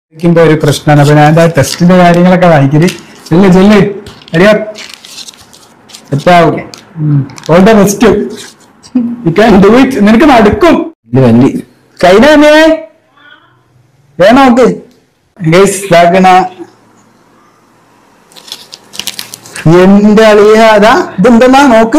ിന്റെ ഒരു പ്രശ്നമാണ് അപ്പൊ ഞാൻ ടെസ്റ്റിന്റെ കാര്യങ്ങളൊക്കെ വായിക്കല് ചെല്ല് ചെല്ല് അറിയാ സെറ്റാവും all the best you can do it നിനക്ക് നടക്കും വണ്ടി കൈന വേണോ നോക്ക് ഗൈസ് ഇതാക്കണ എന്റെ അളിയ അതാ ഇതെന്തെന്നാ നോക്ക്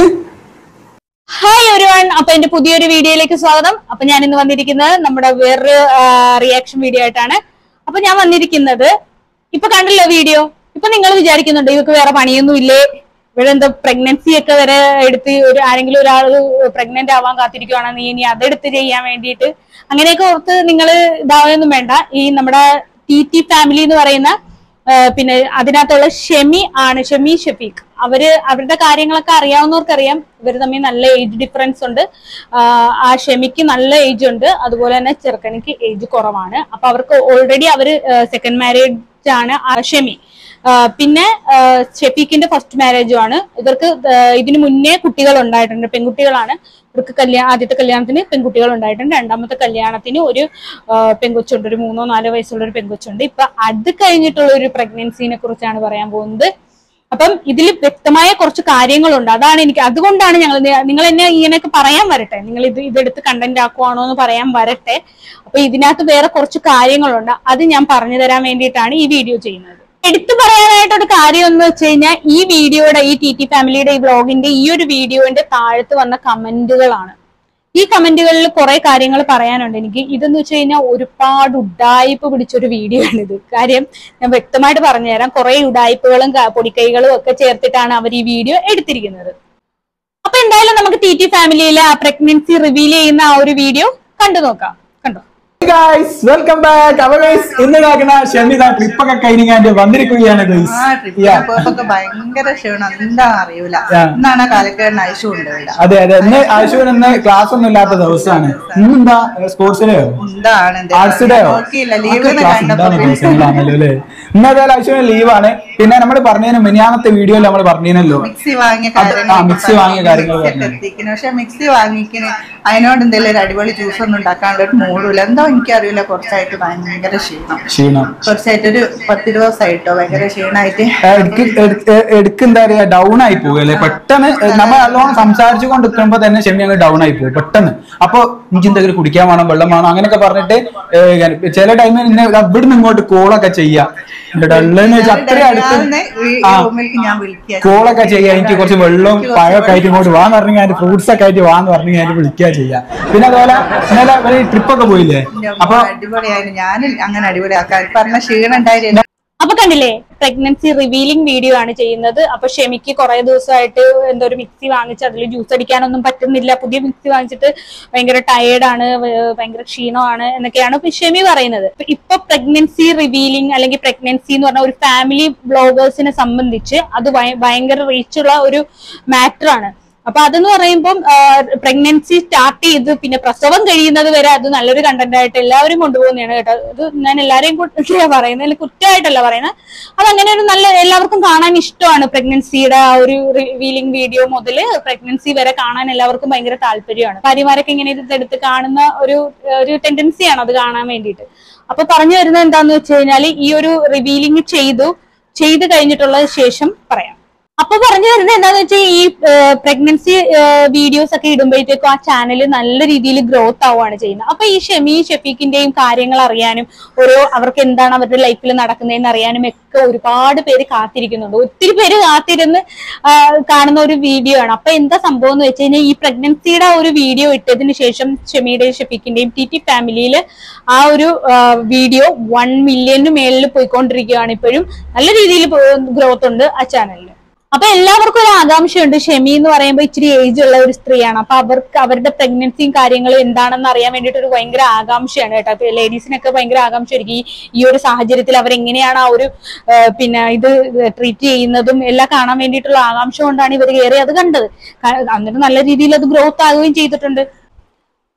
ഹായ് ഒരുവൺ അപ്പൊ എന്റെ പുതിയൊരു വീഡിയോയിലേക്ക് സ്വാഗതം അപ്പൊ ഞാൻ ഇന്ന് വന്നിരിക്കുന്നത് നമ്മുടെ വേറൊരു റിയാക്ഷൻ വീഡിയോ ആയിട്ടാണ് അപ്പൊ ഞാൻ വന്നിരിക്കുന്നത് ഇപ്പൊ കണ്ടല്ലോ വീഡിയോ ഇപ്പൊ നിങ്ങൾ വിചാരിക്കുന്നുണ്ട് ഇവർക്ക് വേറെ പണിയൊന്നും ഇല്ലേ ഇവിടെ എന്താ പ്രഗ്നൻസി ഒക്കെ വരെ എടുത്ത് ഒരു ആരെങ്കിലും ഒരാൾ പ്രഗ്നന്റ് ആവാൻ കാത്തിരിക്കുവാണ് നീ ഇനി അതെടുത്ത് ചെയ്യാൻ വേണ്ടിയിട്ട് അങ്ങനെയൊക്കെ ഓർത്ത് നിങ്ങൾ ഇതാവൊന്നും വേണ്ട ഈ നമ്മുടെ ടി ടി ഫാമിലി എന്ന് പറയുന്ന ആ, പിന്നെ അതിനകത്തുള്ള ഷെമി ആണ് ഷെമി ഷഫീഖ് അവര് അവരുടെ കാര്യങ്ങളൊക്കെ അറിയാവുന്നവർക്കറിയാം ഇവർ തമ്മിൽ നല്ല ഏജ് ഡിഫറൻസ് ഉണ്ട് ആ, ആ ഷെമിക്ക് നല്ല ഏജ് ഉണ്ട് അതുപോലെ തന്നെ ചെറുക്കനിക്ക് ഏജ് കുറവാണ് അപ്പൊ അവർക്ക് ഓൾറെഡി അവര് സെക്കൻഡ് മാരേജ് ആണ് ആ ഷെമി ആ, പിന്നെ ആ, ഷെഫീഖിന്റെ ഫസ്റ്റ് മാരേജും ആണ് ഇവർക്ക് ആ, ഇതിനു മുന്നേ കുട്ടികൾ ഉണ്ടായിട്ടുണ്ട് പെൺകുട്ടികളാണ് ഇവർക്ക് കല്യാണം ആദ്യത്തെ കല്യാണത്തിന് പെൺകുട്ടികൾ ഉണ്ടായിട്ടുണ്ട് രണ്ടാമത്തെ കല്യാണത്തിന് ഒരു ആ, പെൺകൊച്ചുണ്ട് ഒരു മൂന്നോ നാലോ വയസ്സുള്ള ഒരു പെൺകൊച്ചുണ്ട് ഇപ്പൊ അത് കഴിഞ്ഞിട്ടുള്ള ഒരു പ്രഗ്നൻസിനെ കുറിച്ചാണ് പറയാൻ പോകുന്നത് അപ്പം ഇതിൽ വ്യക്തമായ കുറച്ച് കാര്യങ്ങളുണ്ട് അതാണ് എനിക്ക് അതുകൊണ്ടാണ് ഞങ്ങൾ നിങ്ങൾ എന്നെ ഇങ്ങനെയൊക്കെ പറയാൻ വരട്ടെ നിങ്ങൾ ഇത് ഇതെടുത്ത് കണ്ടന്റ് ആക്കുവാണോ എന്ന് പറയാൻ വരട്ടെ അപ്പൊ ഇതിനകത്ത് വേറെ കുറച്ച് കാര്യങ്ങളുണ്ട് അത് ഞാൻ പറഞ്ഞു തരാൻ വേണ്ടിയിട്ടാണ് ഈ വീഡിയോ ചെയ്യുന്നത് എടുത്തു പറയാനായിട്ടൊരു കാര്യം എന്ന് വെച്ച് കഴിഞ്ഞാൽ ഈ വീഡിയോയുടെ ഈ ടി ടി ഫാമിലിയുടെ ഈ ബ്ലോഗിന്റെ ഈ ഒരു വീഡിയോന്റെ താഴത്ത് വന്ന കമന്റുകളാണ് ഈ കമന്റുകളിൽ കുറെ കാര്യങ്ങൾ പറയാനുണ്ട് എനിക്ക് ഇതെന്ന് വെച്ച് കഴിഞ്ഞാൽ ഒരുപാട് ഉഡായിപ്പ് പിടിച്ചൊരു വീഡിയോ ആണിത് കാര്യം ഞാൻ വ്യക്തമായിട്ട് പറഞ്ഞുതരാം കുറെ ഉഡായിപ്പുകളും ക- പൊടിക്കൈകളും ഒക്കെ ചേർത്തിട്ടാണ് അവർ ഈ വീഡിയോ എടുത്തിരിക്കുന്നത് അപ്പൊ എന്തായാലും നമുക്ക് ടി ടി ഫാമിലിയിലെ ആ പ്രഗ്നൻസി റിവീൽ ചെയ്യുന്ന ആ ഒരു വീഡിയോ കണ്ടു നോക്കാം കണ്ടോ ഗൈസ് വെൽക്കം ബാക്ക് അവ ഗൈസ് ഇന്ന് ഇതാക്കണ ഷെമിത ട്രിപ്പൊക്കെ കഴിഞ്ഞാണ്ട് വന്നിരിക്കുകയാണ് ഗൈസ് ആ ട്രിപ്പിൽ പോയപ്പോ ഭയങ്കര ക്ഷീണം എന്താ അറിയൂല ആ. ഇന്നാണ് കാലക്കേടിന് ഐശു ഉണ്ട് ഇവിടെ അതെ അതെ ഇന്ന് ആശുവിന് ഇന്ന് ക്ലാസ് ഒന്നും ഇല്ലാത്ത ദിവസമാണ് ഇന്നെന്താ സ്പോർട്സിലെയോ എന്താണ് ഇത്? ആർട്സ് ഡേയോ നോക്കിയില്ല ലീവ് ക്ലാസ് ഉണ്ടാകുന്ന ദിവസങ്ങളാണല്ലോ അല്ലേ ഇന്ന് ഏതായാലും ആശുവിന് ലീവാണ് പിന്നെ നമ്മൾ പറഞ്ഞതിന് മിനിയാമത്തെ വീഡിയോയിൽ നമ്മൾ പറഞ്ഞിരുന്നല്ലോ മിക്സി വാങ്ങിയ അത് കാര്യങ്ങൾ ആ, മിക്സി വാങ്ങിയ കാര്യങ്ങൾ മിക്സി ഒക്കെ പറഞ്ഞു. എത്തിക്കുന്നു പക്ഷെ മിക്സി വാങ്ങിക്കണ് അതിനോട് എന്തെങ്കിലും ഒരു അടിപൊളി ജ്യൂസ് ഒന്നും ഉണ്ടാക്കാനുള്ള ഒരു മൂടില്ല എന്തോ എനിക്കറിയില്ല കുറച്ചായിട്ട് ഭയങ്കര ക്ഷീണം ക്ഷീണം കുറച്ചായിട്ട് ഒരു പത്ത് ദിവസമായിട്ടോ ഭയങ്കര ക്ഷീണമായിട്ട് എടുക്ക് എടുക്ക് എന്താ പറയാ ഡൗൺ ആയി പോകും അല്ലെ പെട്ടെന്ന് നമ്മൾ നല്ലോണം സംസാരിച്ചു കൊണ്ടിരിക്കുമ്പോ തന്നെ ഷെമി അങ്ങ് ഡൗൺ ആയി പോകും പെട്ടെന്ന് അപ്പൊ എനിക്ക് എന്തെങ്കിലും കുടിക്കാൻ വേണം വെള്ളം വേണം അങ്ങനെയൊക്കെ പറഞ്ഞിട്ട് ഏ, ചില ടൈമിൽ ഇന്നെ ഇവിടുന്ന് ഇങ്ങോട്ട് കോളൊക്കെ ചെയ്യാം ഡള്ളെന്ന് വെച്ചാൽ അത്രയും അടുത്ത് രാവിലെ ഈ ആ റൂമിലേക്ക് ഞാൻ വിളിക്കുക കോളൊക്കെ ചെയ്യാം എനിക്ക് കുറച്ച് വെള്ളവും പഴമൊക്കെ ആയിട്ട് ഇങ്ങോട്ട് വാന്ന് പറഞ്ഞു ഞാൻ ഫ്രൂട്ട്സ് ഒക്കെ ആയിട്ട് വാന്ന് പറഞ്ഞു ഞാൻ വിളിക്കുക ചെയ്യാം പിന്നെ അതുപോലെ ഇന്നലെ ട്രിപ്പൊക്കെ പോയില്ലേ അപ്പൊ അടിപൊളിയായിരുന്നു ഞാൻ അങ്ങനെ അടിപൊളിയാക്കാൻ പറഞ്ഞ ക്ഷീണം ഉണ്ടായിരുന്നു അപ്പൊ കണ്ടില്ലേ പ്രഗ്നൻസി റിവീലിംഗ് വീഡിയോ ആണ് ചെയ്യുന്നത് അപ്പൊ ഷെമിക്ക് കുറെ ദിവസമായിട്ട് എന്തോ ഒരു മിക്സി വാങ്ങിച്ച് അതിൽ ജ്യൂസ് അടിക്കാനൊന്നും പറ്റുന്നില്ല പുതിയ മിക്സി വാങ്ങിച്ചിട്ട് ഭയങ്കര ടയേർഡാണ് ഭയങ്കര ക്ഷീണമാണ് എന്നൊക്കെയാണ് ഇപ്പൊ ഷെമി പറയുന്നത് ഇപ്പൊ ഇപ്പൊ പ്രഗ്നൻസി റിവീലിംഗ് അല്ലെങ്കിൽ പ്രഗ്നൻസി എന്ന് പറഞ്ഞ ഒരു ഫാമിലി ബ്ലോഗേഴ്സിനെ സംബന്ധിച്ച് അത് ഭയ- ഭയങ്കര റീച്ചുള്ള ഒരു മാറ്റർ ആണ് അപ്പൊ അതെന്ന് പറയുമ്പോൾ പ്രഗ്നൻസി സ്റ്റാർട്ട് ചെയ്ത് പിന്നെ പ്രസവം കഴിയുന്നത് വരെ അത് നല്ലൊരു കണ്ടന്റ് ആയിട്ട് എല്ലാവരും കൊണ്ടുപോകുന്നതാണ് കേട്ടോ ഇത് ഞാൻ എല്ലാവരെയും കുറിച്ചാണ് പറയുന്നത് അല്ലെങ്കിൽ കുറ്റമായിട്ടല്ല പറയുന്നത് അത് അങ്ങനെ ഒരു നല്ല എല്ലാവർക്കും കാണാൻ ഇഷ്ടമാണ് പ്രഗ്നൻസിയുടെ ആ ഒരു റിവീലിംഗ് വീഡിയോ മുതൽ പ്രഗ്നൻസി വരെ കാണാൻ എല്ലാവർക്കും ഭയങ്കര താല്പര്യമാണ് ഭാര്യമാരൊക്കെ ഇങ്ങനെ ഇത് എടുത്ത് കാണുന്ന ഒരു ഒരു ടെൻഡൻസിയാണ് അത് കാണാൻ വേണ്ടിയിട്ട് അപ്പൊ പറഞ്ഞു വരുന്നത് എന്താന്ന് വെച്ച് കഴിഞ്ഞാൽ ഈ ഒരു റിവീലിംഗ് ചെയ്തു ചെയ്ത് കഴിഞ്ഞിട്ടുള്ള ശേഷം പറയാം അപ്പൊ പറഞ്ഞു വരുന്നത് എന്താന്ന് വെച്ചാൽ ഈ പ്രഗ്നൻസി വീഡിയോസ് ഒക്കെ ഇടുമ്പോഴത്തേക്കും ആ ചാനൽ നല്ല രീതിയിൽ ഗ്രോത്ത് ആവുകയാണ് ചെയ്യുന്നത് അപ്പൊ ഈ ഷെമി ഷെഫീഖിന്റെയും കാര്യങ്ങൾ അറിയാനും ഓരോ അവർക്ക് എന്താണ് അവരുടെ ലൈഫിൽ നടക്കുന്നതെന്ന് അറിയാനും ഒക്കെ ഒരുപാട് പേര് കാത്തിരിക്കുന്നുണ്ട് ഒത്തിരി പേര് കാത്തിരുന്ന് ആ, കാണുന്ന ഒരു വീഡിയോ ആണ് അപ്പൊ എന്താ സംഭവം എന്ന് വെച്ച് കഴിഞ്ഞാൽ ഈ പ്രഗ്നൻസിയുടെ ഒരു വീഡിയോ ഇട്ടതിന് ശേഷം ഷെമിയുടെയും ഷെഫീഖിന്റെയും ടി ടി ഫാമിലിയിൽ ആ ഒരു വീഡിയോ വൺ മില്യന് മേളിൽ പോയിക്കൊണ്ടിരിക്കുകയാണ് ഇപ്പോഴും നല്ല രീതിയിൽ ഗ്രോത്ത് ഉണ്ട് ആ ചാനലിൽ അപ്പൊ എല്ലാവർക്കും ഒരു ആകാംക്ഷയുണ്ട് ഷെമി എന്ന് പറയുമ്പോൾ ഇച്ചിരി ഏജ് ഉള്ള ഒരു സ്ത്രീയാണ് അപ്പൊ അവർക്ക് അവരുടെ പ്രഗ്നൻസിയും കാര്യങ്ങളും എന്താണെന്ന് അറിയാൻ വേണ്ടിയിട്ട് ഒരു ഭയങ്കര ആകാംക്ഷയാണ് കേട്ടോ അപ്പൊ ലേഡീസിനൊക്കെ ഭയങ്കര ആകാംക്ഷയായിരിക്കും ഈ ഈ ഒരു സാഹചര്യത്തിൽ അവരെങ്ങനെയാണ് ആ ഒരു ആ, പിന്നെ ഇത് ട്രീറ്റ് ചെയ്യുന്നതും എല്ലാം കാണാൻ വേണ്ടിയിട്ടുള്ള ആകാംക്ഷ കൊണ്ടാണ് ഇവർ കയറി അത് കണ്ടത് ക- എന്നിട്ട് നല്ല രീതിയിൽ അത് ഗ്രോത്ത് ആകുകയും ചെയ്തിട്ടുണ്ട്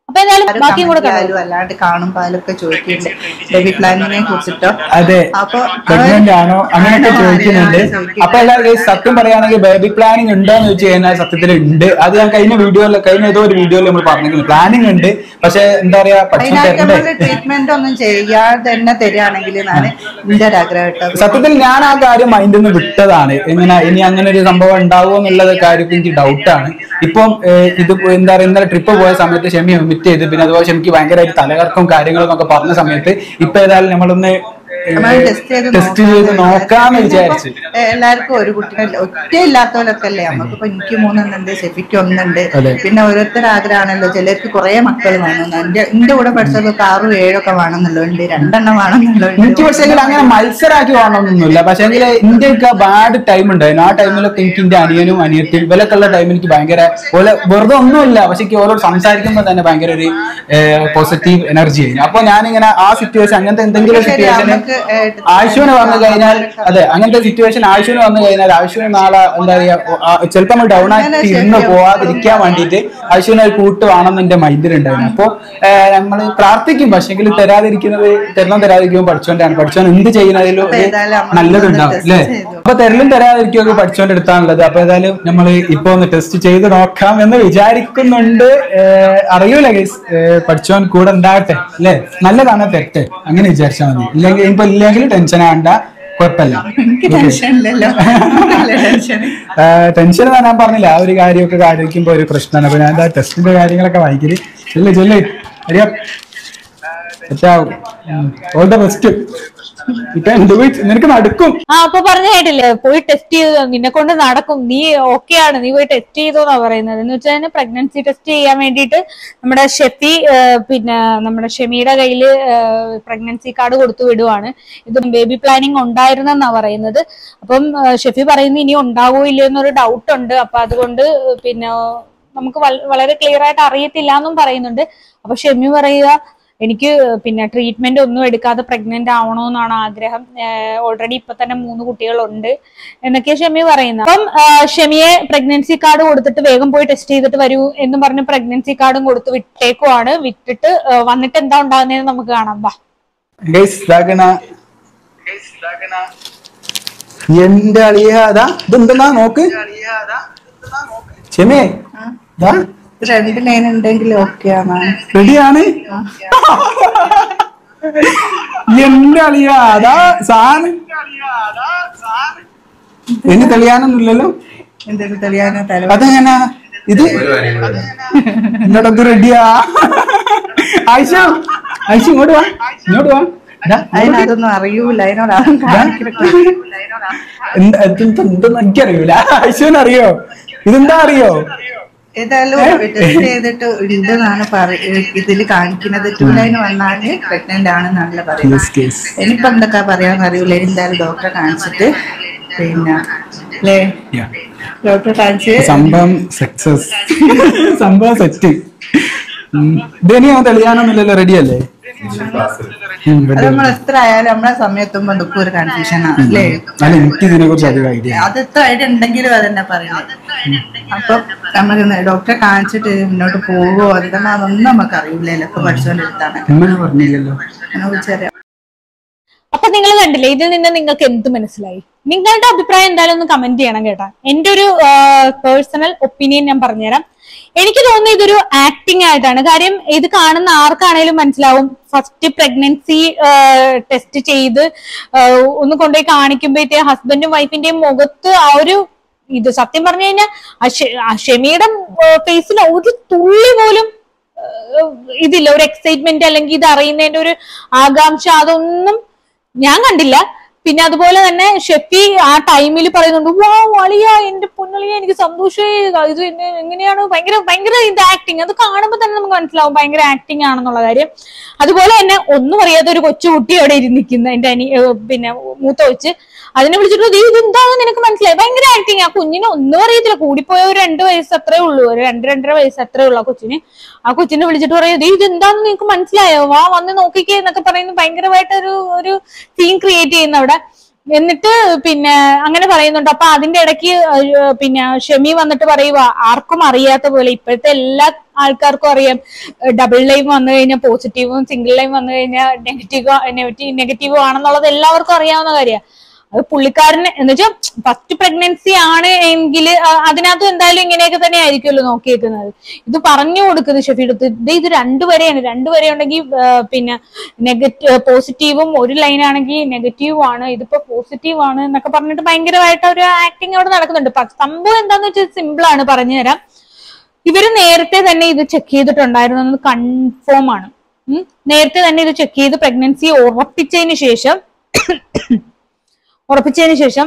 അപ്പൊ എന്തായാലും ആരും ബാക്കിയും കൂടെ comment കാണാം ആയാലും അല്ലാണ്ട് കാണുമ്പോൾ അതിലൊക്കെ ചോദിക്കുന്നുണ്ട് ബേബി പ്ലാനിങ്ങിനെ കുറിച്ചിട്ടോ അതെ അപ്പൊ പ്രഗ്നന്റ് ആണോ അങ്ങനെയൊക്കെ ആണോ ചോദിക്കുന്നുണ്ട് അറിയാതെ ചോദിക്കും. അപ്പൊ എല്ലാവരും സത്യം പറയുകയാണെങ്കിൽ ബേബി പ്ലാനിങ് ഉണ്ടോ എന്ന് വെച്ച് കഴിഞ്ഞാൽ സത്യത്തിൽ ഉണ്ട് അത് ഞാൻ കഴിഞ്ഞ വീഡിയോയിൽ കഴിഞ്ഞ ഏതോ ഒരു വീഡിയോയിൽ നമ്മൾ പറഞ്ഞിരുന്നു പ്ലാനിങ് ഉണ്ട് പക്ഷെ എന്താ പറയാ പക്ഷെ അതിനായിട്ട് തരണ്ടേ നമ്മള് ട്രീറ്റ്മെന്റ് ഒന്നും ചെയ്യാതെ തന്നെ തരികയാണെങ്കിൽ എന്നാണ് എന്റെ ഒരു ആഗ്രഹം കേട്ടോ സത്യത്തിൽ ഞാൻ ആ കാര്യം മൈൻഡിൽ നിന്ന് വിട്ടതാണ് ഇങ്ങനെ ഇനി അങ്ങനെ ഒരു സംഭവം ഉണ്ടാവുമോ എന്നുള്ള കാര്യത്തിൽ എനിക്ക് ഡൗട്ടാണ് ഇപ്പം ഏഹ്, ഇത് എന്താ പറയുക ഇന്നലെ ട്രിപ്പ് പോയ സമയത്ത് ഷെമി ഒമിറ്റ് ചെയ്ത് പിന്നെ അതുപോലെ ഷെമിക്ക് ഭയങ്കരമായിട്ട് തലകർക്കും കാര്യങ്ങളും ഒക്കെ പറഞ്ഞ സമയത്ത് ഇപ്പൊ ഏതായാലും നമ്മളൊന്ന് നമ്മൾ ടെസ്റ്റ് ചെയ്ത് ടെസ്റ്റ് ചെയ്ത് നോക്കാന്ന് വിചാരിച്ചു ഏ, എല്ലാവർക്കും ഒരു കുട്ടിനെ ഒറ്റ ഇല്ലാത്തവരൊക്കെ അല്ലേ നമുക്കിപ്പോ എനിക്ക് മൂന്നെണ്ണുണ്ട് ഷെഫിക്ക് ഒന്നുണ്ട് അതെ. പിന്നെ ഓരോരുത്തർ ആഗ്രഹമാണല്ലോ ചിലർക്ക് കുറെ മക്കൾ വേണമെന്ന് എന്റെ എന്റെ കൂടെ പഠിച്ചതൊക്കെ ആറും ഏഴൊക്കെ വേണമെന്നുള്ളതുണ്ട് രണ്ടെണ്ണം വേണമെന്നുള്ളതുണ്ട് എനിക്ക് പക്ഷേ അങ്ങനെ മത്സരമാക്കി പോകണമെന്നൊന്നുമില്ല പക്ഷേ എങ്കിൽ ഇന്ത്യക്ക് ബാഡ് ടൈം ഉണ്ടായിരുന്നു ആ ടൈമിലൊക്കെ എനിക്ക് എന്റെ അനിയനും അനിയത്തിയും ഇവരൊക്കെ ഉള്ള ടൈമിൽ എനിക്ക് ഭയങ്കര പോലെ വെറുതെ ഒന്നുമില്ല പക്ഷെ എനിക്ക് ഓരോ സംസാരിക്കുമ്പോൾ തന്നെ ഭയങ്കര ഒരു പോസിറ്റീവ് എനർജി ആയിരുന്നു അപ്പൊ ഞാനിങ്ങനെ ആ സിറ്റുവേഷൻ അങ്ങനത്തെ എന്തെങ്കിലും ശരി, സിറ്റുവേഷന് നമുക്ക്, ഏ, ആയുഷുവിന് വന്നു കഴിഞ്ഞാൽ അതെ അങ്ങനത്തെ സിറ്റുവേഷൻ ആയുഷുവിന് വന്നു കഴിഞ്ഞാൽ ആയുഷുവിന് നാളെ എന്താ പറയാ ചിലപ്പോൾ നമ്മൾ ഡൗൺ ആയിട്ട് അങ്ങനെ ഇരുന്ന് ശരിയാവും. പോവാതിരിക്കാൻ വേണ്ടിയിട്ട് ആയുഷുവിന് ഒരു കൂട്ട് വേണമെന്ന് എന്റെ മൈൻഡിലുണ്ടായിരുന്നു അപ്പൊ നമ്മൾ പ്രാർത്ഥിക്കും പക്ഷെങ്കിൽ തരാതിരിക്കുന്നത് തരണം തരാതിരിക്കുമ്പോൾ പഠിച്ചോണ്ടാണ് പഠിച്ചോൻ എന്ത് ചെയ്യുന്നതിലും അപ്പൊ ഒരു ഏതായാലും നമ്മൾ നല്ലതുണ്ടാവും ഒന്ന് അല്ലേ test ചെയ്തു. അപ്പൊ തെരലും തരാതിരിക്കുകയൊക്കെ പഠിച്ചോണ്ട് എടുത്താണുള്ളത് അപ്പൊ ഏതായാലും നമ്മൾ ഇപ്പൊ ഒന്ന് ടെസ്റ്റ് ചെയ്ത് നോക്കാം എന്ന് വിചാരിക്കുന്നുണ്ട് ഏഹ് അറിയൂല ഗൈസ് പഠിച്ചോൻ കൂടെ ഉണ്ടാകട്ടെ അല്ലേ നല്ലതാണ് തെറ്റ് അങ്ങനെ വിചാരിച്ചാൽ മതി ഇല്ലെങ്കിൽ ഇപ്പൊ ഇല്ലെങ്കിൽ ടെൻഷൻ ആണ്ട കുഴപ്പമില്ല എനിക്ക് ടെൻഷൻ ഇല്ലല്ലോ ടെൻഷൻ ടെൻഷൻ ഞാൻ പറഞ്ഞില്ല ആ ഒരു കാര്യമൊക്കെ ആലോചിക്കുമ്പോ ഒരു പ്രശ്നമാണ് അപ്പൊ ഞാൻ ടെസ്റ്റിന്റെ കാര്യങ്ങളൊക്കെ വായിക്കല് ചെല്ല് ചെല്ല് അറിയാം ഓൾ ദ ബെസ്റ്റ് ഇപ്പൊ എന്ത് പോയി നിനക്ക് നടക്കും ആ അപ്പൊ പറഞ്ഞ കേട്ടില്ലേ പോയി ടെസ്റ്റ് ചെയ്തോ നിന്നെ കൊണ്ട് നടക്കും നീ ഓക്കെ ആണ് നീ പോയി ടെസ്റ്റ് ചെയ്തോന്നാ പറയുന്നത് എന്ന് വെച്ചാൽ പ്രഗ്നൻസി ടെസ്റ്റ് ചെയ്യാൻ വേണ്ടിയിട്ട് നമ്മുടെ ഷെഫി ആ, പിന്നെ നമ്മുടെ ഷെമിയുടെ കയ്യിൽ പ്രഗ്നൻസി കാർഡ് കൊടുത്തു വിടുവാണ് ഇത് ബേബി പ്ലാനിങ് ഉണ്ടായിരുന്നെന്നാ പറയുന്നത് അപ്പം ആ, ഷെഫി പറയുന്നത് ഇനി ഉണ്ടാവോ ഇല്ലയോ എന്നൊരു ഡൗട്ട് ഉണ്ട് അപ്പൊ അതുകൊണ്ട് പിന്നെ നമുക്ക് വൽ- വളരെ ക്ലിയർ ആയിട്ട് അറിയത്തില്ല എന്നും പറയുന്നുണ്ട് അപ്പൊ ഷെമി പറയുക എനിക്ക് പിന്നെ ട്രീറ്റ്മെന്റ് ഒന്നും എടുക്കാതെ പ്രഗ്നന്റ് ആവണമെന്നാണ് ആഗ്രഹം ഓൾറെഡി ഇപ്പൊ തന്നെ മൂന്ന് കുട്ടികളുണ്ട് എന്നൊക്കെ ഷെമി പറയുന്നത് അപ്പം ആ, ഷെമിയെ പ്രഗ്നൻസി കാർഡ് കൊടുത്തിട്ട് വേഗം പോയി ടെസ്റ്റ് ചെയ്തിട്ട് വരൂ എന്ന് പറഞ്ഞ് പ്രഗ്നൻസി കാർഡും കൊടുത്ത് വിട്ടേക്കുവാണ് വിട്ടിട്ട് ആ, വന്നിട്ട് എന്താ ഉണ്ടാകുന്നതെന്ന് നമുക്ക് കാണാം വാ ഗൈസ് ഇതാക്കണ എന്റെ അളിയ അതാ ഇതെന്തെന്നാ നോക്ക് ക്ഷമേ ഇതാ രണ്ട് ലൈൻ ഉണ്ടെങ്കിൽ ഓക്കെ ആണ് റെഡിയാണ് എന്റെ അളിയ അതാ സാധനം ഇനി തെളിയാനൊന്നുമില്ലല്ലോ എന്തെങ്കിലും തെളിയാനോ തല അതെങ്ങനാ ഇത് എന്നോടൊക്കെ റെഡിയാ ആയിഷ ആയിഷ ഇങ്ങോട്ട് വാ ഇങ്ങോട്ട് വാ ദാ, അതിനതൊന്നും അറിയൂല അതിനോട് ആരും കാണിക്കരുത്. എന്ത് എന്ത് എന്തെന്ന് എനിക്കറിയൂല ആയിഷുവിന് അറിയോ ഇതെന്താ അറിയോ ഏതായാലും ടെസ്റ്റ് ചെയ്തിട്ട് ഉണ്ടെന്നാണ് ഇതിൽ കാണിക്കുന്നത് ടു ലൈൻ വന്നാല് പ്രഗ്നന്റ് ആണെന്നാണല്ലോ പറയുന്നത് Yes, yes. ഇനിയിപ്പോ എന്തൊക്കെ പറയാന്ന് അറിയില്ല എന്തായാലും ഡോക്ടറെ കാണിച്ചിട്ട് പിന്നെ അല്ലേ Yeah. ഡോക്ടറെ കാണിച്ച് സംഭവം സക്സസ് സംഭവം സെറ്റ് ഇതിനി തെളിയാനൊന്നുമില്ലല്ലോ റെഡി അല്ലേ ഉം, അത് ready. നമ്മൾ എത്ര ആയാലും നമ്മളെ സമയത്തുമ്പോ എന്തൊക്കെ ഒരു കൺഫ്യൂഷൻ ആണ് അല്ലേ അല്ല എനിക്ക് ഇതിനെ കുറിച്ച് അധികം ഐഡിയ അത് എത്ര ആയിട്ട് ഉണ്ടെങ്കിലും അതന്നെ പറയുന്നത് അപ്പൊ നമുക്ക് ഡോക്ടറെ കാണിച്ചിട്ട് മുന്നോട്ട് പോവോ എന്തെന്നാ അതൊന്നും നമുക്ക് അറിയില്ലല്ലോ ഒക്കെ പഠിച്ചുകൊണ്ടിരുത്താണ് ഉമ്മനെ പറഞ്ഞില്ലല്ലോ അതിനെ കുറിച്ചറിയാം അപ്പൊ നിങ്ങൾ കണ്ടില്ലേ ഇതിൽ നിന്ന് നിങ്ങൾക്ക് എന്ത് മനസ്സിലായി നിങ്ങളുടെ അഭിപ്രായം എന്തായാലും ഒന്ന് കമന്റ് ചെയ്യണം കേട്ടാ എന്റെ ഒരു പേഴ്സണൽ ഒപ്പീനിയൻ ഞാൻ പറഞ്ഞുതരാം എനിക്ക് തോന്നുന്നത് ഇതൊരു ആക്ടിങ് ആയിട്ടാണ് കാര്യം ഇത് കാണുന്ന ആർക്കാണേലും മനസ്സിലാവും ഫസ്റ്റ് പ്രഗ്നൻസി ടെസ്റ്റ് ചെയ്ത് ആ, ഒന്ന് കൊണ്ടുപോയി കാണിക്കുമ്പോഴത്തേ ഹസ്ബൻഡും വൈഫിന്റെയും മുഖത്ത് ആ ഒരു ഇത് സത്യം പറഞ്ഞു കഴിഞ്ഞാൽ ഷെമിയുടെ ഫേസിൽ ഒരു തുള്ളി പോലും ഏഹ് ഇതില്ല ഒരു എക്സൈറ്റ്മെന്റ് അല്ലെങ്കിൽ ഇത് അറിയുന്നതിന്റെ ഒരു ആകാംക്ഷ അതൊന്നും ഞാൻ കണ്ടില്ല പിന്നെ അതുപോലെ തന്നെ ഷെഫി ആ ടൈമിൽ പറയുന്നുണ്ട് വാ വളിയ എന്റെ പൊന്നളിയ എനിക്ക് സന്തോഷമേ ഇത് എന്നെ എങ്ങനെയാണ് ഭയങ്കര ഭയങ്കര ഇത് ആക്ടിങ് അത് കാണുമ്പോൾ തന്നെ നമുക്ക് മനസ്സിലാവും ഭയങ്കര ആക്ടിങ് ആണെന്നുള്ള കാര്യം അതുപോലെ തന്നെ ഒന്നും അറിയാത്ത ഒരു കൊച്ചുകുട്ടി അവിടെ ഇരുന്നിക്കുന്ന എന്റെ അനി ഏഹ് പിന്നെ മൂത്ത വെച്ച് അതിനെ വിളിച്ചിട്ട് "ദേ ഇത് എന്താണെന്ന് നിനക്ക് മനസ്സിലായി ഭയങ്കര ആക്ടിങ് ആ കുഞ്ഞിനെ ഒന്നും അറിയത്തില്ല കൂടിപ്പോയ ഒരു രണ്ട് വയസ്സ് അത്രേ ഉള്ളൂ ഒരു രണ്ട് രണ്ടര വയസ്സ് അത്രേ ഉള്ളൂ ആ കൊച്ചിന് ആ കൊച്ചിനെ വിളിച്ചിട്ട് പറയും "ദേ ഇത് എന്താണെന്ന് നിനക്ക് മനസ്സിലായോ വാ വന്ന് നോക്കിക്കേ എന്നൊക്കെ പറയുന്നു ഭയങ്കരമായിട്ട് ഒരു ഒരു സീൻ ക്രിയേറ്റ് ചെയ്യുന്ന അവിടെ എന്നിട്ട് പിന്നെ അങ്ങനെ പറയുന്നുണ്ട് അപ്പൊ അതിന്റെ ഇടയ്ക്ക് ഏഹ് പിന്നെ ഷെമി വന്നിട്ട് പറയുക ആർക്കും അറിയാത്ത പോലെ ഇപ്പോഴത്തെ എല്ലാ ആൾക്കാർക്കും അറിയാം ഡബിൾ ലൈൻ വന്നു കഴിഞ്ഞാൽ പോസിറ്റീവും സിംഗിൾ ലൈൻ വന്നു കഴിഞ്ഞാൽ നെഗറ്റീവ് നെഗറ്റീവ് നെഗറ്റീവും ആണെന്നുള്ളത് എല്ലാവർക്കും അറിയാവുന്ന കാര്യമാണ് അത് പുള്ളിക്കാരന് എന്ന് വെച്ചാൽ ഫസ്റ്റ് പ്രഗ്നൻസി ആണ് എങ്കിൽ അതിനകത്ത് എന്തായാലും ഇങ്ങനെയൊക്കെ തന്നെ ആയിരിക്കുമല്ലോ നോക്കിയേക്കുന്നത് ഇത് പറഞ്ഞു കൊടുക്കുന്നത് ഷെഫീഡ് ഇത് ഇത് രണ്ടുവരെയാണ് രണ്ടുവരെ ഉണ്ടെങ്കിൽ ആ, പിന്നെ നെഗറ്റീവ് പോസിറ്റീവും ഒരു ലൈൻ ആണെങ്കിൽ നെഗറ്റീവും ആണ് ഇതിപ്പോ പോസിറ്റീവ് ആണ് എന്നൊക്കെ പറഞ്ഞിട്ട് ഭയങ്കരമായിട്ട് ഒരു ആക്ടിങ് അവിടെ നടക്കുന്നുണ്ട് പക്ഷെ സംഭവം എന്താന്ന് വെച്ചാൽ സിമ്പിൾ ആണ് പറഞ്ഞു തരാം ഇവര് നേരത്തെ തന്നെ ഇത് ചെക്ക് ചെയ്തിട്ടുണ്ടായിരുന്നു കൺഫേം ആണ് ഉം. നേരത്തെ തന്നെ ഇത് ചെക്ക് ചെയ്ത് പ്രഗ്നൻസി ഉറപ്പിച്ചതിന് ശേഷം ഉറപ്പിച്ചതിന് ശേഷം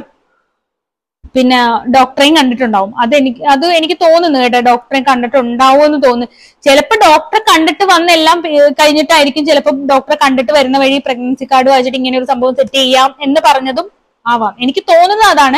പിന്നെ ഡോക്ടറെയും കണ്ടിട്ടുണ്ടാവും അത് എനിക്ക് അത് എനിക്ക് തോന്നുന്നു കേട്ടോ ഡോക്ടറെ കണ്ടിട്ടുണ്ടാവും എന്ന് തോന്നുന്നു ചിലപ്പോൾ ഡോക്ടറെ കണ്ടിട്ട് വന്ന് എല്ലാം പി- കഴിഞ്ഞിട്ടായിരിക്കും ചിലപ്പോൾ ഡോക്ടറെ കണ്ടിട്ട് വരുന്ന വഴി പ്രഗ്നൻസി കാർഡ് വായിച്ചിട്ട് ഇങ്ങനെ ഒരു സംഭവം സെറ്റ് ചെയ്യാം എന്ന് പറഞ്ഞതും ആവാം എനിക്ക് തോന്നുന്നത് അതാണ്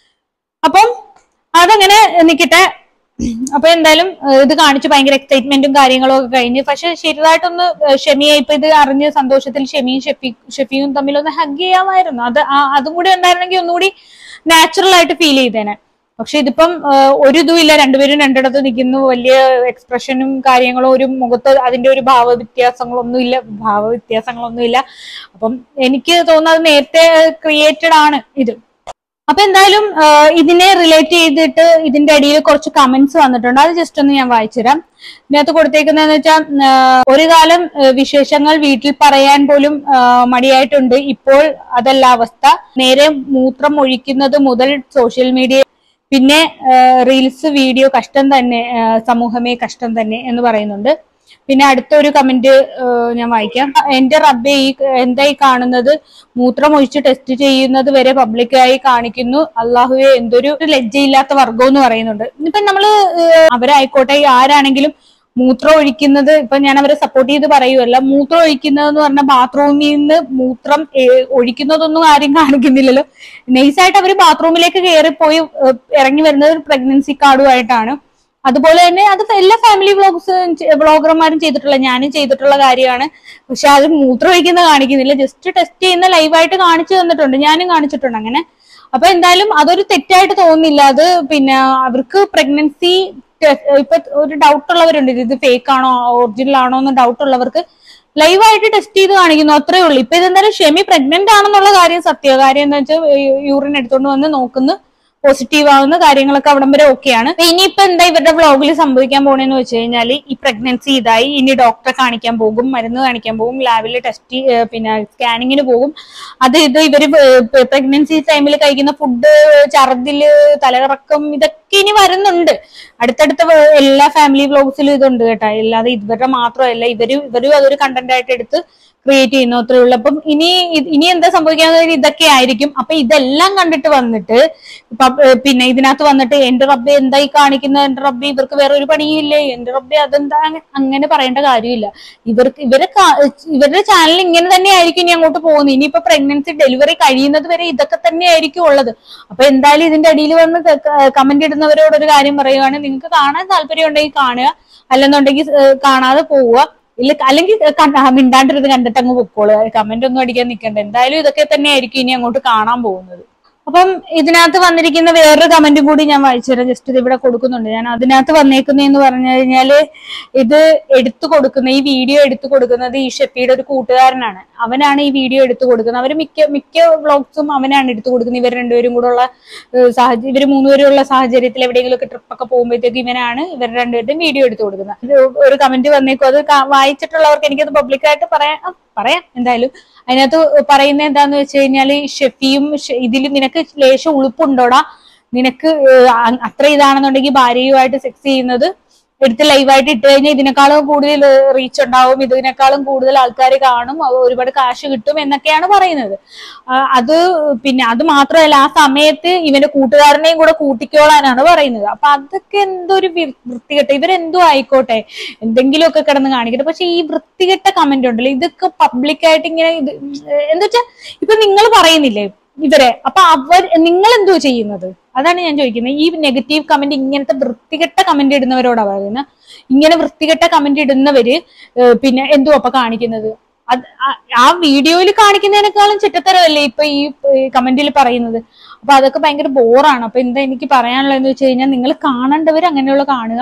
അപ്പം അതങ്ങനെ നിൽക്കട്ടെ അപ്പൊ എന്തായാലും ഏഹ്, ഇത് കാണിച്ച് ഭയങ്കര എക്സൈറ്റ്മെന്റും കാര്യങ്ങളും ഒക്കെ കഴിഞ്ഞ് പക്ഷെ ശരിയായിട്ടൊന്ന് ഏഹ്, ഷെമിയെ ഇപ്പൊ ഇത് അറിഞ്ഞ സന്തോഷത്തിൽ ഷെമിയും ഷെഫി ഷെഫിയും തമ്മിലൊന്ന് ഹഗ് ചെയ്യാമായിരുന്നു അത് ആ- അതും കൂടി ഉണ്ടായിരുന്നെങ്കിൽ ഒന്നുകൂടി നാച്ചുറൽ ആയിട്ട് ഫീൽ ചെയ്തേനെ പക്ഷെ ഇതിപ്പം ഏഹ്, ഒരു ഇതും ഇല്ല രണ്ടുപേരും രണ്ടിടത്ത് നിൽക്കുന്നു വലിയ എക്സ്പ്രഷനും കാര്യങ്ങളും ഒരു മുഖത്ത് അതിന്റെ ഒരു ഭാവ വ്യത്യാസങ്ങളൊന്നും ഇല്ല ഭാവ വ്യത്യാസങ്ങളൊന്നും ഇല്ല അപ്പം എനിക്ക് തോന്നുന്നത് നേരത്തെ ക്രിയേറ്റഡ് ആണ് ഇത് അപ്പൊ എന്തായാലും ആ, ഇതിനെ റിലേറ്റ് ചെയ്തിട്ട് ഇതിന്റെ അടിയിൽ കുറച്ച് കമന്റ്സ് വന്നിട്ടുണ്ട് അത് ജസ്റ്റ് ഒന്ന് ഞാൻ വായിച്ചുതരാം ഇതിനകത്ത് കൊടുത്തേക്കുന്നതെന്ന് വെച്ചാൽ ഒരു കാലം ആ, വിശേഷങ്ങൾ വീട്ടിൽ പറയാൻ പോലും ആ, മടിയായിട്ടുണ്ട് ഇപ്പോൾ അതല്ല അവസ്ഥ നേരെ മൂത്രം ഒഴിക്കുന്നത് മുതൽ സോഷ്യൽ മീഡിയ പിന്നെ റീൽസ് വീഡിയോ കഷ്ടം തന്നെ ആ, സമൂഹമേ കഷ്ടം തന്നെ എന്ന് പറയുന്നുണ്ട് പിന്നെ അടുത്തൊരു കമന്റ് ഞാൻ വായിക്കാം എന്റെ റബ്ബെ ഈ എന്തായി കാണുന്നത് മൂത്രം ഒഴിച്ച് ടെസ്റ്റ് ചെയ്യുന്നത് വരെ പബ്ലിക്കായി കാണിക്കുന്നു അള്ളാഹുവെ എന്തൊരു ലജ്ജയില്ലാത്ത വർഗം എന്ന് പറയുന്നുണ്ട് ഇപ്പൊ നമ്മള് ഏഹ്, അവരായിക്കോട്ടെ ആരാണെങ്കിലും മൂത്രം ഒഴിക്കുന്നത് ഇപ്പൊ ഞാൻ അവരെ സപ്പോർട്ട് ചെയ്ത് പറയുമല്ല മൂത്രം ഒഴിക്കുന്നത് എന്ന് പറഞ്ഞാൽ ബാത്റൂമിൽ നിന്ന് മൂത്രം ഏഹ്, ഒഴിക്കുന്നതൊന്നും ആരും കാണിക്കുന്നില്ലല്ലോ നൈസായിട്ട് അവർ ബാത്റൂമിലേക്ക് കയറിപ്പോയി ഏഹ്, ഇറങ്ങി വരുന്നത് പ്രഗ്നൻസി കാർഡുമായിട്ടാണ് അതുപോലെ തന്നെ അത് എല്ലാ ഫാമിലി വ്ളോഗ്സ് വ്ളോഗർമാരും ചെയ്തിട്ടുള്ള ഞാനും ചെയ്തിട്ടുള്ള കാര്യമാണ് പക്ഷെ അത് മൂത്രം ഒഴിക്കുന്ന കാണിക്കുന്നില്ല ജസ്റ്റ് ടെസ്റ്റ് ചെയ്യുന്ന ലൈവായിട്ട് കാണിച്ചു തന്നിട്ടുണ്ട് ഞാനും കാണിച്ചിട്ടുണ്ട് അങ്ങനെ അപ്പൊ എന്തായാലും അതൊരു തെറ്റായിട്ട് തോന്നുന്നില്ല അത് പിന്നെ അവർക്ക് പ്രഗ്നൻസി ഇപ്പൊ ഒരു ഡൗട്ട് ഉള്ളവരുണ്ട് ഇത് ഫേക്ക് ആണോ ഒറിജിനൽ ആണോ എന്ന് ഡൗട്ട് ഉള്ളവർക്ക് ലൈവായിട്ട് ടെസ്റ്റ് ചെയ്ത് കാണിക്കുന്നു അത്രേ ഉള്ളൂ ഇപ്പൊ ഇതെന്തായാലും ഷെമി പ്രഗ്നന്റ് ആണെന്നുള്ള കാര്യം സത്യ കാര്യം എന്താ വെച്ചാൽ യൂറിൻ എടുത്തോണ്ട് വന്ന് നോക്കുന്നു പോസിറ്റീവ് ആവുന്ന കാര്യങ്ങളൊക്കെ അവിടം വരെ ഓക്കെയാണ് ഇനിയിപ്പോ എന്താ ഇവരുടെ വ്ളോഗിൽ സംഭവിക്കാൻ പോണെന്ന് വെച്ച് കഴിഞ്ഞാൽ ഈ പ്രഗ്നൻസി ഇതായി ഇനി ഡോക്ടറെ കാണിക്കാൻ പോകും മരുന്ന് കാണിക്കാൻ പോകും ലാബിൽ ടെസ്റ്റ് പിന്നെ സ്കാനിങ്ങിന് പോകും അത് ഇത് ഇവര് പ്രഗ്നൻസി ടൈമിൽ കഴിക്കുന്ന ഫുഡ് ഛർദില് തലകറക്കം ഇതൊക്കെ ഇനി വരുന്നുണ്ട് അടുത്തടുത്ത വ- എല്ലാ ഫാമിലി വ്ളോഗ്സിലും ഇതുണ്ട് കേട്ടോ അല്ലാതെ ഇവരുടെ മാത്രമല്ല ഇവര് ഇവരും അതൊരു കണ്ടന്റ് ആയിട്ട് എടുത്ത് ക്രിയേറ്റ് ചെയ്യുന്നു അത്രേ ഉള്ളൂ അപ്പം ഇനി ഇത് ഇനി എന്താ സംഭവിക്കാന്ന് വെച്ചാൽ ഇതൊക്കെ ആയിരിക്കും അപ്പൊ ഇതെല്ലാം കണ്ടിട്ട് വന്നിട്ട് പബ്- ഏഹ് പിന്നെ ഇതിനകത്ത് വന്നിട്ട് എന്റെ റബ്ബെ എന്തായി കാണിക്കുന്നത് എന്റെ റബ്ബെ ഇവർക്ക് വേറെ ഒരു പണിയില്ലേ എന്റെ റബ്ബെ അതെന്താ അങ്ങ- അങ്ങനെ പറയേണ്ട കാര്യമില്ല ഇവർക്ക് ഇവരെ കാ- ഇവരുടെ ചാനൽ ഇങ്ങനെ തന്നെ ആയിരിക്കും ഇനി അങ്ങോട്ട് പോകുന്നത് ഇനിയിപ്പോ പ്രഗ്നൻസി ഡെലിവറി കഴിയുന്നത് വരെ ഇതൊക്കെ തന്നെ ആയിരിക്കും ഉള്ളത് അപ്പൊ എന്തായാലും ഇതിന്റെ അടിയിൽ വന്ന് കമന്റ് ഇടുന്നവരോട് ഒരു കാര്യം പറയുകയാണ് നിങ്ങൾക്ക് കാണാൻ താല്പര്യം ഉണ്ടെങ്കിൽ കാണുക അല്ലെന്നുണ്ടെങ്കിൽ ഏഹ് കാണാതെ പോവുക ഇല്ല അല്ലെങ്കിൽ കണ്ട- മിണ്ടാണ്ടിരുന്ന് കണ്ടിട്ട് അങ്ങ് പൊക്കോളൂ കമന്റ് ഒന്നും അടിക്കാൻ നിൽക്കണ്ട എന്തായാലും ഇതൊക്കെ തന്നെ ആയിരിക്കും ഇനി അങ്ങോട്ട് കാണാൻ പോകുന്നത് അപ്പം ഇതിനകത്ത് വന്നിരിക്കുന്ന വേറൊരു കമന്റും കൂടി ഞാൻ വായിച്ചുതരാം ജസ്റ്റ് ഇത് ഇവിടെ കൊടുക്കുന്നുണ്ട് ഞാൻ അതിനകത്ത് വന്നേക്കുന്നതെന്ന് പറഞ്ഞു കഴിഞ്ഞാല് ഇത് എടുത്തു കൊടുക്കുന്ന ഈ വീഡിയോ എടുത്തു കൊടുക്കുന്നത് ഈ ഷെഫിയുടെ ഒരു കൂട്ടുകാരനാണ് അവനാണ് ഈ വീഡിയോ എടുത്തു കൊടുക്കുന്നത് അവർ മിക്ക മിക്ക വ്ളോഗ്സും അവനാണ് എടുത്തു കൊടുക്കുന്നത് ഇവർ രണ്ടുപേരും കൂടെ ഉള്ള സാഹചര്യം ഇവർ മൂന്നുപേരും ഉള്ള സാഹചര്യത്തിൽ എവിടെയെങ്കിലുമൊക്കെ ട്രിപ്പൊക്കെ പോകുമ്പോഴത്തേക്ക് ഇവനാണ് ഇവർ രണ്ടുപേരുടെയും വീഡിയോ എടുത്തു കൊടുക്കുന്നത് ഇത് ഒരു കമന്റ് വന്നേക്കും അത് കാ- വായിച്ചിട്ടുള്ളവർക്ക് എനിക്കത് പബ്ലിക്കായിട്ട് പറയാം ആ, പറയാം എന്തായാലും അതിനകത്ത് പറയുന്നത് എന്താന്ന് വെച്ച് കഴിഞ്ഞാല് ഷെഫിയും ഇതിൽ നിനക്ക് ലേശം ഉളുപ്പുണ്ടോടാ നിനക്ക് ഏഹ് അ- അത്ര ഇതാണെന്നുണ്ടെങ്കിൽ ഭാര്യയുമായിട്ട് സെക്സ് ചെയ്യുന്നത് എടുത്ത് ലൈവായിട്ട് ഇട്ട് കഴിഞ്ഞാൽ ഇതിനേക്കാളും കൂടുതൽ റീച്ച് ഉണ്ടാവും ഇതിനേക്കാളും കൂടുതൽ ആൾക്കാർ കാണും അത് ഒരുപാട് കാശ് കിട്ടും എന്നൊക്കെയാണ് പറയുന്നത് ആ, അത് പിന്നെ അത് മാത്രമല്ല ആ സമയത്ത് ഇവന്റെ കൂട്ടുകാരനെയും കൂടെ കൂട്ടിക്കോളാനാണ് പറയുന്നത് അപ്പൊ അതൊക്കെ എന്തോ ഒരു വി- വൃത്തികെട്ട ഇവരെന്തോ ആയിക്കോട്ടെ എന്തെങ്കിലുമൊക്കെ കിടന്ന് കാണിക്കട്ടെ പക്ഷെ ഈ വൃത്തികെട്ട കമന്റ് ഉണ്ടല്ലോ ഇതൊക്കെ പബ്ലിക്കായിട്ട് ഇങ്ങനെ ഇത് എന്താ വെച്ചാൽ ഇപ്പൊ നിങ്ങൾ പറയുന്നില്ലേ ഇവരെ അപ്പൊ അവർ നിങ്ങൾ എന്തോ ചെയ്യുന്നത് അതാണ് ഞാൻ ചോദിക്കുന്നത് ഈ നെഗറ്റീവ് കമന്റ് ഇങ്ങനത്തെ വൃത്തികെട്ട കമന്റ് ഇടുന്നവരോടാ പറയുന്നത് ഇങ്ങനെ വൃത്തികെട്ട കമന്റ് ഇടുന്നവര് ഏഹ് പിന്നെ എന്തോ അപ്പൊ കാണിക്കുന്നത് അത് ആ- ആ വീഡിയോയിൽ കാണിക്കുന്നതിനേക്കാളും ചിറ്റത്തരമല്ലേ ഇപ്പൊ ഈ കമന്റിൽ പറയുന്നത് അപ്പൊ അതൊക്കെ ഭയങ്കര ബോറാണ് അപ്പൊ എന്താ എനിക്ക് പറയാനുള്ളതെന്ന് വെച്ച് കഴിഞ്ഞാൽ നിങ്ങൾ കാണേണ്ടവർ അങ്ങനെയുള്ള കാണുക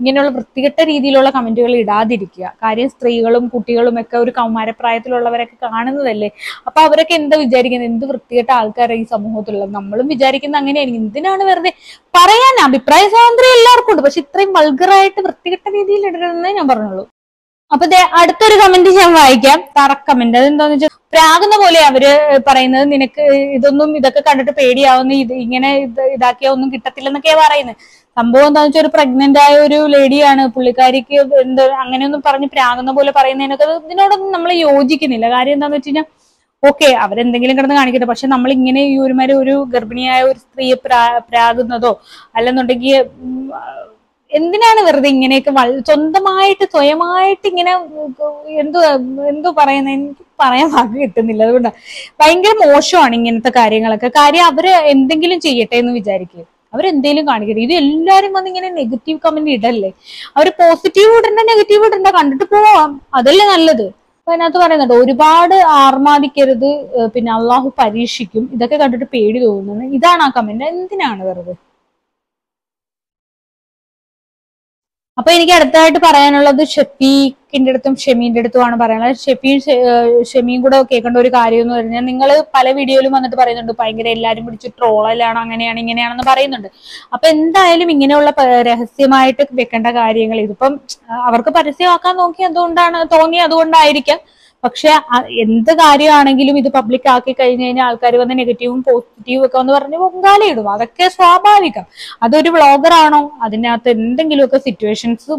ഇങ്ങനെയുള്ള വൃത്തികെട്ട രീതിയിലുള്ള കമന്റുകൾ ഇടാതിരിക്കുക കാര്യം സ്ത്രീകളും കുട്ടികളും ഒക്കെ ഒരു കൗമാരപ്രായത്തിലുള്ളവരൊക്കെ കാണുന്നതല്ലേ അപ്പൊ അവരൊക്കെ എന്താ വിചാരിക്കുന്നത് എന്ത് വൃത്തികെട്ട ആൾക്കാരാണ് ഈ സമൂഹത്തിലുള്ളത് നമ്മളും വിചാരിക്കുന്ന അങ്ങനെയായിരിക്കും എന്തിനാണ് വെറുതെ പറയാൻ അഭിപ്രായ സ്വാതന്ത്ര്യം എല്ലാവർക്കും ഉണ്ട് പക്ഷെ ഇത്രയും വൾഗറായിട്ട് വൃത്തികെട്ട രീതിയിൽ ഇടരുതെന്നേ ഞാൻ പറഞ്ഞുള്ളൂ അപ്പൊ ദേ അടുത്തൊരു കമന്റ് ഞാൻ വായിക്കാം തറ കമന്റ് അതെന്താന്ന് വെച്ചാൽ പ്രാകുന്ന പോലെ അവര് പറയുന്നത് നിനക്ക് ഇതൊന്നും ഇതൊക്കെ കണ്ടിട്ട് പേടിയാവുന്ന ഇത് ഇങ്ങനെ ഇത് ഇതാക്കിയാ ഒന്നും കിട്ടത്തില്ലെന്നൊക്കെയാ പറയുന്നത് സംഭവം എന്താന്ന് വെച്ചാൽ ഒരു പ്രഗ്നന്റ് ആയ ഒരു ലേഡിയാണ് പുള്ളിക്കാരിക്ക് എന്ത് അങ്ങനെയൊന്നും പറഞ്ഞ് പ്രാകുന്ന പോലെ പറയുന്നതിനൊക്കെ അത് ഇതിനോടൊന്നും നമ്മൾ യോജിക്കുന്നില്ല കാര്യം എന്താന്ന് വെച്ച് കഴിഞ്ഞാൽ ഓക്കെ അവരെന്തെങ്കിലും കിടന്ന് കാണിക്കട്ടെ പക്ഷെ നമ്മൾ ഇങ്ങനെ ഈ ഒരുമാതിരി ഒരു ഗർഭിണിയായ ഒരു സ്ത്രീയെ പ്രാ- പ്രാകുന്നതോ അല്ലെന്നുണ്ടെങ്കിൽ ഉം, എന്തിനാണ് വെറുതെ ഇങ്ങനെയൊക്കെ വൾ- സ്വന്തമായിട്ട് സ്വയമായിട്ട് ഇങ്ങനെ എന്തോ എന്തോ പറയുന്നത് എനിക്ക് പറയാൻ വാക്ക് കിട്ടുന്നില്ല അതുകൊണ്ട് ഭയങ്കര മോശമാണ് ഇങ്ങനത്തെ കാര്യങ്ങളൊക്കെ കാര്യം അവര് എന്തെങ്കിലും ചെയ്യട്ടെ എന്ന് വിചാരിക്കുക അവരെന്തേലും കാണിക്കട്ടെ ഇത് എല്ലാരും വന്ന് ഇങ്ങനെ നെഗറ്റീവ് കമന്റ് ഇടല്ലേ അവര് പോസിറ്റീവ് ഇടണ്ട നെഗറ്റീവ് ഇടണ്ട കണ്ടിട്ട് പോവാം അതല്ലേ നല്ലത് അപ്പൊ അതിനകത്ത് പറയുന്നുണ്ട് ഒരുപാട് ആർമാദിക്കരുത് ഏഹ് പിന്നെ അള്ളാഹു പരീക്ഷിക്കും ഇതൊക്കെ കണ്ടിട്ട് പേടി തോന്നുന്നത് ഇതാണ് ആ കമന്റ് എന്തിനാണ് വെറുതെ അപ്പൊ എനിക്ക് അടുത്തതായിട്ട് പറയാനുള്ളത് ഷെഫീഖിന്റെ അടുത്തും ഷെമീന്റെ അടുത്തുമാണ് പറയാനുള്ളത് ഷെഫീൻ ഷെമിയും കൂടെ കേൾക്കേണ്ട ഒരു കാര്യം എന്ന് പറഞ്ഞാൽ നിങ്ങൾ പല വീഡിയോയിലും വന്നിട്ട് പറയുന്നുണ്ട് ഭയങ്കര എല്ലാരും പിടിച്ച് ട്രോളലാണ് അങ്ങനെയാണ് ഇങ്ങനെയാണെന്ന് പറയുന്നുണ്ട് അപ്പൊ എന്തായാലും ഇങ്ങനെയുള്ള പ- രഹസ്യമായിട്ട് വെക്കേണ്ട കാര്യങ്ങൾ ഇതിപ്പം ആ, അവർക്ക് പരസ്യമാക്കാൻ നോക്കി അതുകൊണ്ടാണ് തോന്നി അതുകൊണ്ടായിരിക്കാം പക്ഷെ അ- എന്ത് കാര്യമാണെങ്കിലും ഇത് പബ്ലിക് ആക്കി കഴിഞ്ഞു കഴിഞ്ഞാൽ ആൾക്കാർ വന്ന് നെഗറ്റീവും പോസിറ്റീവും ഒക്കെ വന്ന് പറഞ്ഞ് പൊങ്കാലയിടും അതൊക്കെ സ്വാഭാവികം അതൊരു വ്ളോഗർ ആണോ അതിനകത്ത് എന്തെങ്കിലുമൊക്കെ സിറ്റുവേഷൻസ്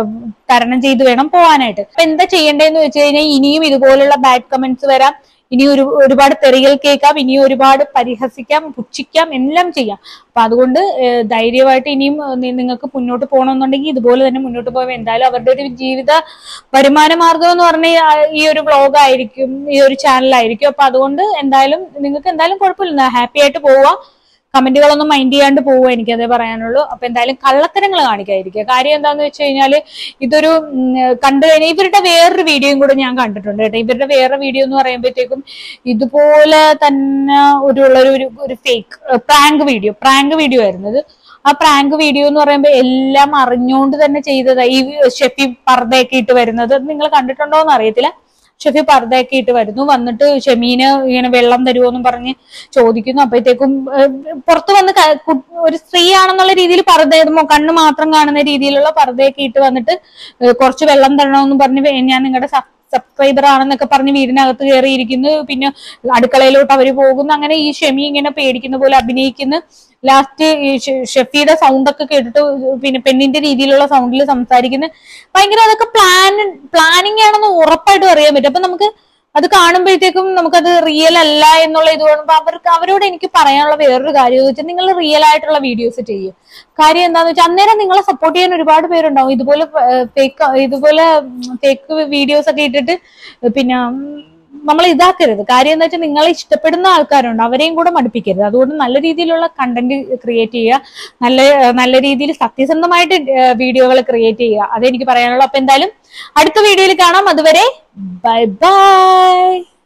തരണം ചെയ്ത് വേണം പോകാനായിട്ട് അപ്പൊ എന്താ ചെയ്യേണ്ടതെന്ന് വെച്ച് കഴിഞ്ഞാൽ ഇനിയും ഇതുപോലുള്ള ബാഡ് കമന്റ്സ് വരാം ഇനി ഒരു ഒരുപാട് തെറികൾ കേൾക്കാം ഇനി ഒരുപാട് പരിഹസിക്കാം പുച്ഛിക്കാം എല്ലാം ചെയ്യാം അപ്പൊ അതുകൊണ്ട് ഏഹ്, ധൈര്യമായിട്ട് ഇനിയും ഏഹ്, നി- നിങ്ങൾക്ക് മുന്നോട്ട് പോകണമെന്നുണ്ടെങ്കിൽ ഇതുപോലെ തന്നെ മുന്നോട്ട് പോകുമ്പോൾ എന്തായാലും അവരുടെ ഒരു ജീവിത വരുമാന മാർഗം എന്ന് പറഞ്ഞ ഈ ഒരു വ്ളോഗ് ആയിരിക്കും ഈ ഒരു ചാനലായിരിക്കും അപ്പൊ അതുകൊണ്ട് എന്തായാലും നിങ്ങൾക്ക് എന്തായാലും കുഴപ്പമില്ല ഹാപ്പി ആയിട്ട് പോവുക കമന്റുകളൊന്നും മൈൻഡ് ചെയ്യാണ്ട് പോവുക എനിക്കതേ പറയാനുള്ളൂ അപ്പൊ എന്തായാലും കള്ളത്തരങ്ങൾ കാണിക്കാതിരിക്കുക കാര്യം എന്താന്ന് വെച്ച് കഴിഞ്ഞാല് ഇതൊരു ഉം, കണ്ടു കഴിഞ്ഞാൽ ഇവരുടെ വേറൊരു വീഡിയോയും കൂടെ ഞാൻ കണ്ടിട്ടുണ്ട് കേട്ടോ ഇവരുടെ വേറെ വീഡിയോ എന്ന് പറയുമ്പോഴത്തേക്കും ഇതുപോലെ തന്നെ ഒരു ഉള്ള ഒരു ഒരു fake prank video prank video ആയിരുന്നത് ആ പ്രാങ്ക് വീഡിയോ എന്ന് പറയുമ്പോൾ എല്ലാം അറിഞ്ഞുകൊണ്ട് തന്നെ ചെയ്തതാ ഈ ഷെഫി പർദ്ദയൊക്കെ ഇട്ട് വരുന്നത് നിങ്ങൾ കണ്ടിട്ടുണ്ടോ എന്ന് അറിയത്തില്ല ഷെഫി പർദ്ദയൊക്കെ ഇട്ട് വരുന്നു വന്നിട്ട് ഷെമീന് ഇങ്ങനെ വെള്ളം തരുമോ എന്നും പറഞ്ഞ് ചോദിക്കുന്നു അപ്പോഴത്തേക്കും ഏഹ്, പുറത്ത് വന്ന് ക- കു- ഒരു സ്ത്രീ ആണെന്നുള്ള രീതിയിൽ പർദ്ദ മോ- കണ്ണ് മാത്രം കാണുന്ന രീതിയിലുള്ള പർദ്ദയൊക്കെ ഇട്ട് വന്നിട്ട് ഏഹ്, കുറച്ച് വെള്ളം തരണമെന്നും പറഞ്ഞ് വേ- ഞാൻ നിങ്ങളുടെ സബ്സ്ക്രൈബർ ആണെന്നൊക്കെ പറഞ്ഞ് വീടിനകത്ത് കയറിയിരിക്കുന്നു പിന്നെ അടുക്കളയിലോട്ട് അവര് പോകുന്നു അങ്ങനെ ഈ ഷെമി ഇങ്ങനെ പേടിക്കുന്ന പോലെ അഭിനയിക്കുന്നു ലാസ്റ്റ് ഈ ഷെ- ഷെഫിയുടെ സൗണ്ട് ഒക്കെ കേട്ടിട്ട് പിന്നെ പെണ്ണിന്റെ രീതിയിലുള്ള സൗണ്ടിൽ സംസാരിക്കുന്നു ഭയങ്കര അതൊക്കെ പ്ലാൻ പ്ലാനിങ് ആണെന്ന് ഉറപ്പായിട്ടും അറിയാൻ പറ്റും അപ്പൊ നമുക്ക് അത് കാണുമ്പോഴത്തേക്കും നമുക്കത് റിയൽ അല്ല എന്നുള്ള ഇത് കാണുമ്പോൾ അവർക്ക് അവരോട് എനിക്ക് പറയാനുള്ള വേറൊരു കാര്യം എന്ന് വെച്ചാൽ നിങ്ങൾ റിയൽ ആയിട്ടുള്ള വീഡിയോസ് ചെയ്യും കാര്യം എന്താന്ന് വെച്ചാൽ അന്നേരം നിങ്ങളെ സപ്പോർട്ട് ചെയ്യാൻ ഒരുപാട് പേരുണ്ടാവും ഇതുപോലെ ഫേക്ക് ഇതുപോലെ ഫേക്ക് വീഡിയോസ് ഒക്കെ ഇട്ടിട്ട് പിന്നെ നമ്മൾ ഇതാക്കരുത് കാര്യം എന്താ വെച്ചാൽ നിങ്ങളെ ഇഷ്ടപ്പെടുന്ന ആൾക്കാരുണ്ട് അവരെയും കൂടെ മടുപ്പിക്കരുത് അതുകൊണ്ട് നല്ല രീതിയിലുള്ള കണ്ടന്റ് ക്രിയേറ്റ് ചെയ്യുക നല്ല നല്ല രീതിയിൽ സത്യസന്ധമായിട്ട് വീഡിയോകൾ ക്രിയേറ്റ് ചെയ്യുക അതെനിക്ക് പറയാനുള്ളൂ അപ്പൊ എന്തായാലും അടുത്ത വീഡിയോയിൽ കാണാം അതുവരെ ബൈ ബൈ